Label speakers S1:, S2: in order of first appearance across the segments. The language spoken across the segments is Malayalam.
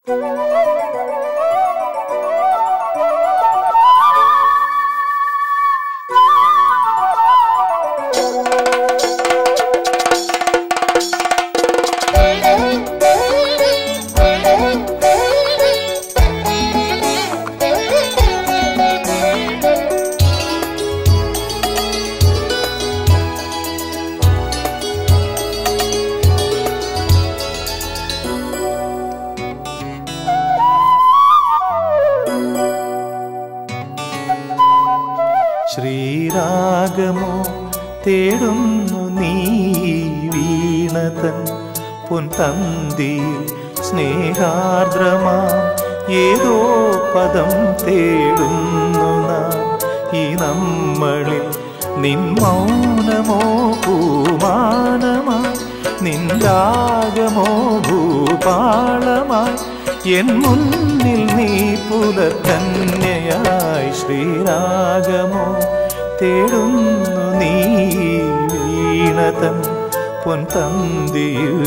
S1: ശ്രീരാഗമോ തേടുന്നു നീ വീണതൻ പൊൻതന്തിയിൽ സ്നേഹാർദ്രമാ ഏതോ പദം തേടുന്നു നാം ഈ നമ്മളിൽ നിൻ മൗനമോ പൂമാനമായി നിൻ രാഗമോ ഭൂപാളമായി എൻ മുന്നിൽ നീ പുലക്കന്യയായി ശ്രീരാഗമോ തേടുന്നു നീ വീണതൻ പൊൻതന്തിയിൽ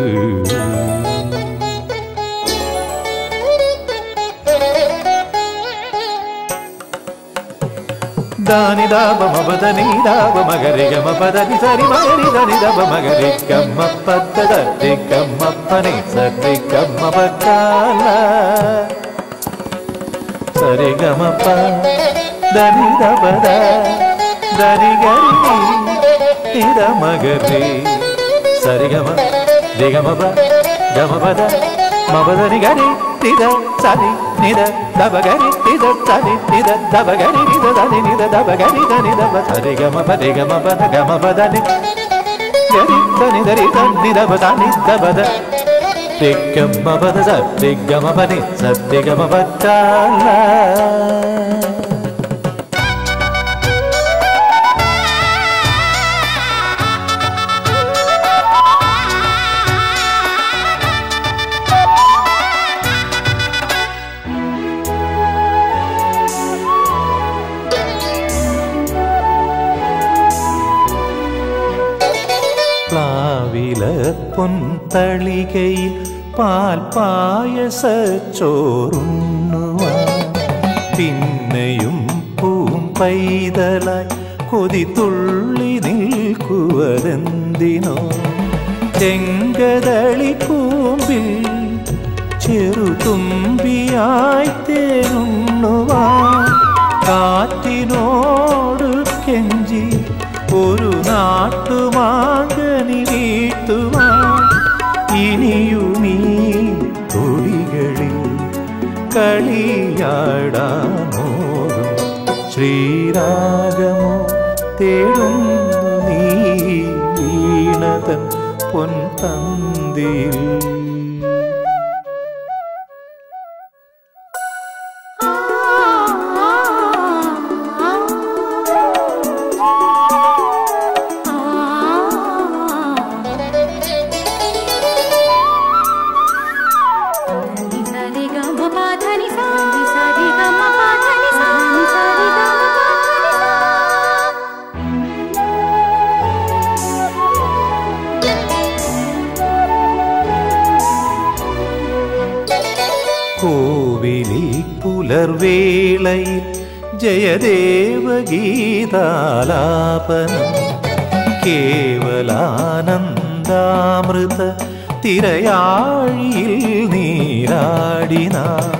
S1: దాని దాబ మబదని దాబ మగరి గమ పదని సరి మగరి దని దబ మగరి గమ్మ పద్దది గమ్మ పని సరి గమ్మ పక్కాల సరి గమ ప దని దబద దని గరి నిద మగరి సరి గమ దిగమ ప గమ పద మబదని గరి నిద సరి నిద దబ గరి నిద సరి నిద దబ గరి నిద దని నిద దబ గరి దని దబ సరి గమ పది గమ పద గమ పదని గరి దని దరి దని దబ దని దబద తిగ్గమ పద సత్తిగమ పని సత్తిగమ పచ్చాల പ്ലാവില പൊൻതളികയിൽ പാൽ പായസ ചോറുണ്ണുവാൻ പിന്നെയും പൂം പൈതലായി കൊതി തുള്ളി നിൽക്കുവതെന്തിനോ ചെങ്കതളി കൂമ്പിൽ ചെറുതുമ്പിയായി തേനുണ്ണുവാൻ കാറ്റിനോട് കെഞ്ചി ഒരു നാട്ടുമാങ്കനി വീട്ടുവാൻ ഇനിയുമീ തൊടികളിൽ കളിയാടാമോതും ശ്രീരാഗമോ തേടുന്നു നീ വീണതൻ പൊൻതന്തിയിൽ കോവിലിൽ പുലർവേളയിൽ ജയദേവ ഗീതാലാപനം കേവലാനന്ദാമൃത തിരയാഴിയിൽ നീരാടിന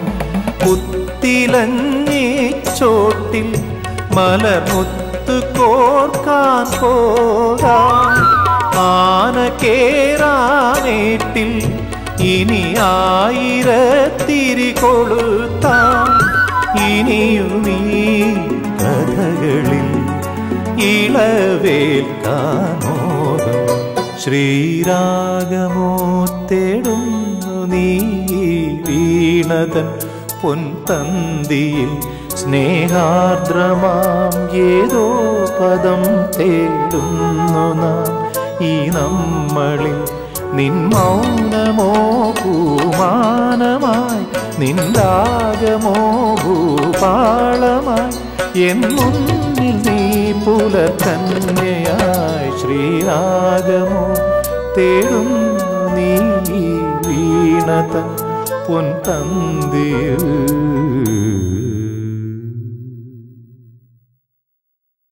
S1: പുത്തിലങ്ങി ചോട്ടിൽ മലർമുത്ത് കോർക്കാൻ പോകാം ആന കേറാനേട്ടിൽ ഇനി ആയിരത്തിരി കൊളുത്താം ഇനിയുമീ കഥകളിൽ ഇളവേൽക്കാമോദം ശ്രീരാഗമോ തേടുന്നു നീ വീണതൻ പൊൻതന്തിയിൽ സ്നേഹാർദ്രമാം ഏതോ പദം തേടുന്നു നാം ഈ നമ്മളിൽ നിൻ മൗനമോ പൂമാനമായി നിന്ദാഗമോ ഭൂപാളമായി എൻ മുന്നിൽ നീ പുലക്കന്യയായി ശ്രീരാഗമോ തേടുന്നു നീ വീണതൻ പൊൻതന്തിയിൽ